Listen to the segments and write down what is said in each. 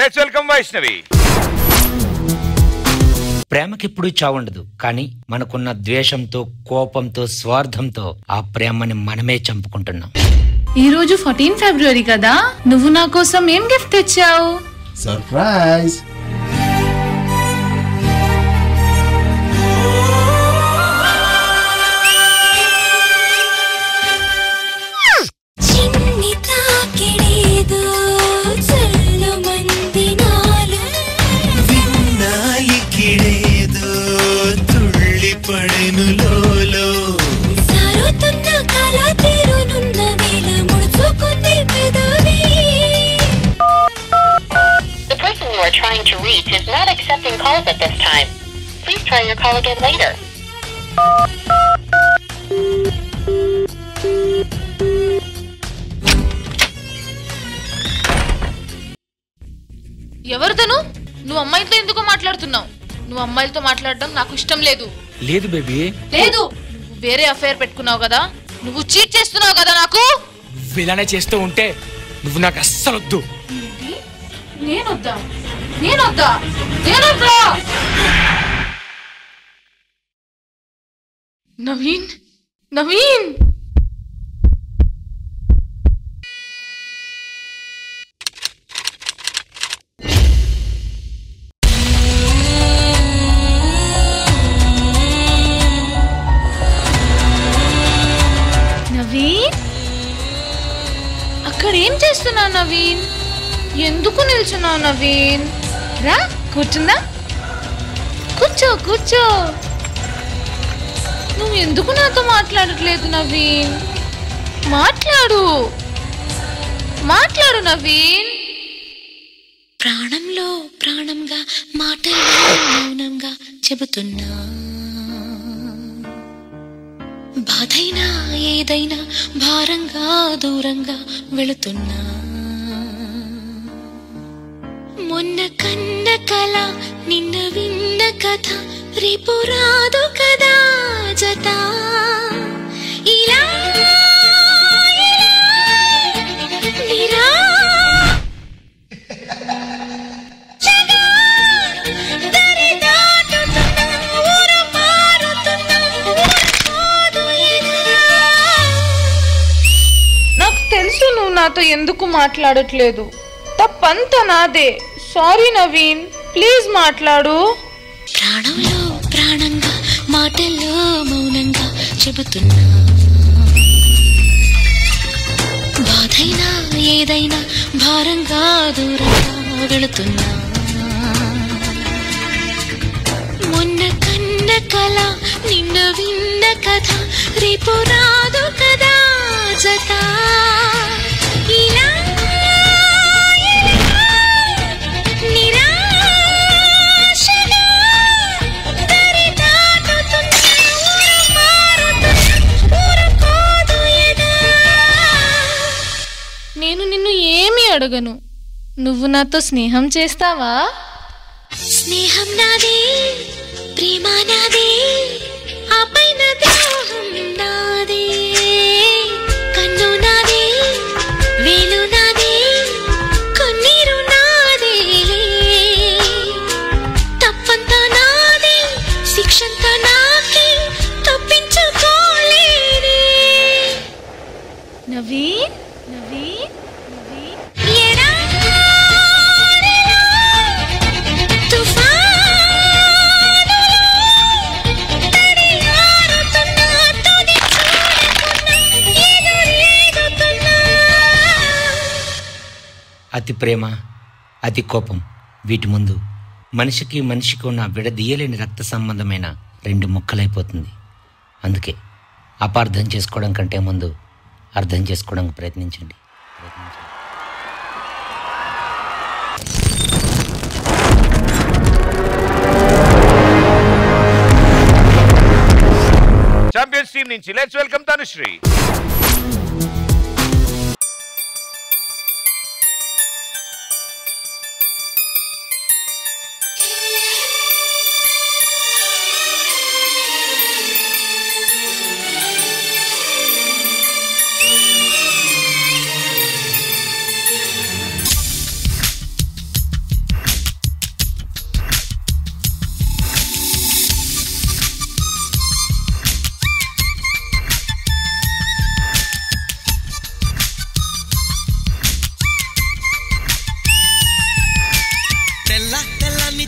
Let's welcome Vaishnavi ప్రేమకెప్పుడు చావుండదు కానీ మనకున్న ద్వేషంతో కోపంతో స్వార్థంతో ఆ ప్రేమని మనమే చంపుకుంటున్నాం ఈ రోజు ఫోర్టీన్ ఫిబ్రవరి కదా నువ్వు నా కోసం ఏం గిఫ్ట్ తెచ్చావు సర్ప్రైజ్ చిన్ని తాకిడేదో చల్లమంది నాలో విన్నాయికిడేదో తుళ్ళి పడెను లోలో సారుతున్న కల తీరునున్న వేళ ముడుచుకుంది పెదవి The person you are trying to reach is not accepting calls at this time. Please try your call again later. ఎవరు తను నువ్వు అమ్మాయితో ఎందుకు మాట్లాడుతున్నావు నువ్వు అమ్మాయిలతో మాట్లాడడం నాకు ఇష్టం లేదు లేదు బేబీ లేదు నువ్వు వేరే అఫైర్ పెట్టుకున్నావు కదా నువ్వు చీట్ చేస్తున్నావు కదా నాకు నువ్వు ఇలానే చేస్తూ ఉంటే నువ్వు నాకు అస్సలు వద్దు నేనొద్దా నేనొద్దా నేనొద్దా నవీన్ నవీన్ నవీన్ అక్కడ ఏం చేస్తున్నావు నవీన్ ఎందుకు నిల్చున్నావు నవీన్ రా కూర్చుందా కూర్చో కూర్చో నువ్వు ఎందుకు నాతో మాట్లాడట్లేదు నవీన్ మాట్లాడు మాట్లాడు నవీన్ ప్రాణంలో ప్రాణంగా మాటల్లో మౌనంగా చెబుతున్నా బాధైనా ఏదైనా భారంగా దూరంగా వెళుతున్నా మొన్న కన్న కల నిన్న విన్న కథ రేపు రాదు కదా జత ఇలా ఇలా, నిరా నాకు తెలుసు నువ్వు నాతో ఎందుకు మాట్లాడట్లేదు తప్పంతా నాదే సారీ నవీన్ ప్లీజ్ మాట్లాడు ప్రాణంలో ప్రాణంగా మాటల్లో మౌనంగా చెబుతున్నా బాధైనా ఏదైనా భారంగా దూరంగా వెళుతున్నా మొన్న కన్న కల నిన్న విన్న కథ రేపు రాదు కదా జత ఇలా నిరాశగా దరి దాటుతున్న ఊరు మారుతున్న ఊరుకోదు ఎదా. నేను నిన్ను ఏమీ అడగను నువ్వు నాతో స్నేహం చేస్తావా స్నేహం నాదే ప్రేమ నాదే ఆ పైన ద్రోహం నాదే కన్ను నాదే వేలు నాదే కన్నీరు నాదేలే తప్పంతా నాదే శిక్షంతా నాకే తప్పించుకోలేనే నవీన్ నవీన్ నవీన్ ఎడారిలో తుఫానులో తడియారుతున్నా తుది చూడకున్నా ఎదురీదుతున్నా అతి ప్రేమ అతి కోపం వీటి ముందు మనిషికి మనిషికి ఉన్న విడదీయలేని రక్త సంబంధమైన రెండు ముక్కలైపోతుంది అందుకే అపార్థం చేసుకోవడం కంటే ముందు అర్థం చేసుకోవడానికి ప్రయత్నించండి ప్రయత్నించండి ఛాంపియన్స్ టీం నుంచి లెట్స్ వెల్కమ్ తనుశ్రీ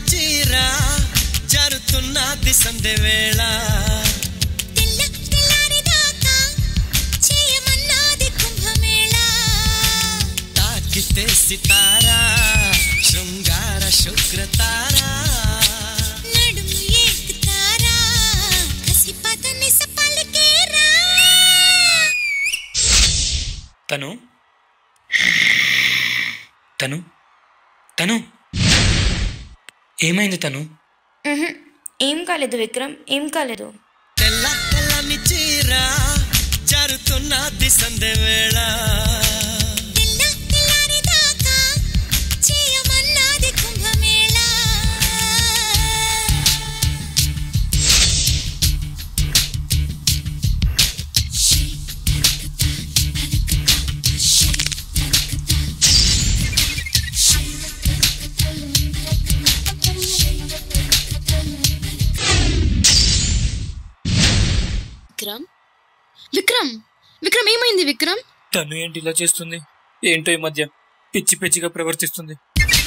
చీరా జరుతున్నది సందె వేళ తెల్ల తెల్లారిదాకా చేయమన్నాది కుంభమేళ తాకితే సితారా శృంగార శుక్రతారా నడుము ఏకుతారా కసిపద నిస పలికేరా తను తను తను ఏమైంది తను ఏం కాలేదు విక్రమ్ ఏం కాలేదు తెల్ల తెల్లని చీరా జరుతున్నది సందె వేళ తెల్ల తెల్లారిదాకా చేయమన్నాది కుంభమేళ విక్రమ్ విక్రమ్ విక్రమ్ ఏమైంది విక్రమ్ తను ఏంటి ఇలా చేస్తుంది ఏంటో ఈ మధ్య పిచ్చి పిచ్చిగా ప్రవర్తిస్తుంది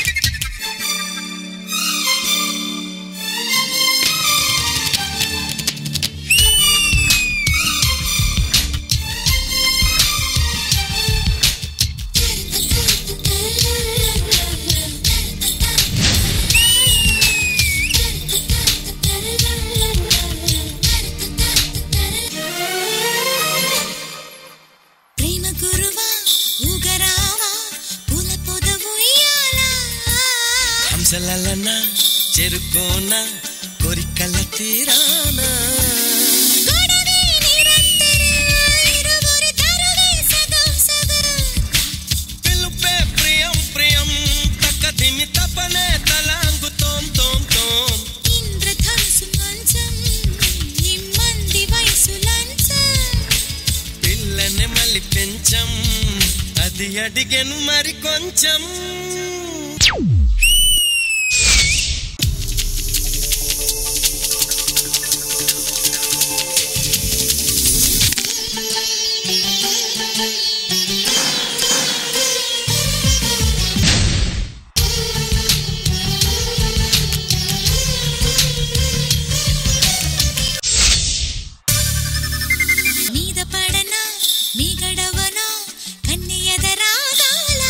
ప్రేమ గురువా ఊగరావా పూల పొద ఉయ్యాలా హంసలలన చెరుకోన కోరికల తీరానా గొడవే నిరంతరం ఇరువురి తరువే సగం సగం పిలుపే ప్రియం ప్రియం తక్కదిమి తపనే తలాంగు తోం తోం తోం ఇంద్రధనుసు మంచం ఇమ్మంది వయసు లంచం పిల్లని మళ్ళీ పెంచం అది అడిగెను మరి కొంచెం మీద పడనా మీ గడవనా కన్ని ఎదరాగాల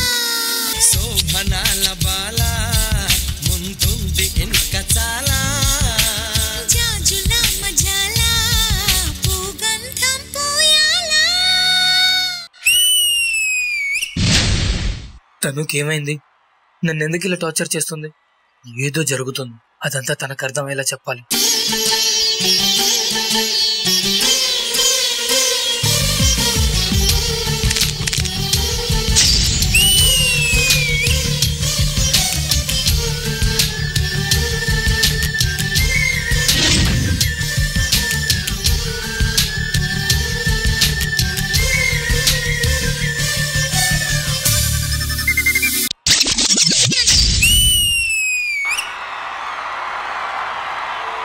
శోభనాల బాల ముందుంది ఇంకా చాలా జాజుల మజాల పూగంధం పూయాలా తనుకి ఏమైంది నన్ను ఎందుకు ఇలా టార్చర్ చేస్తుంది ఏదో జరుగుతుంది అదంతా తనకు అర్థమయ్యేలా చెప్పాలి ఆ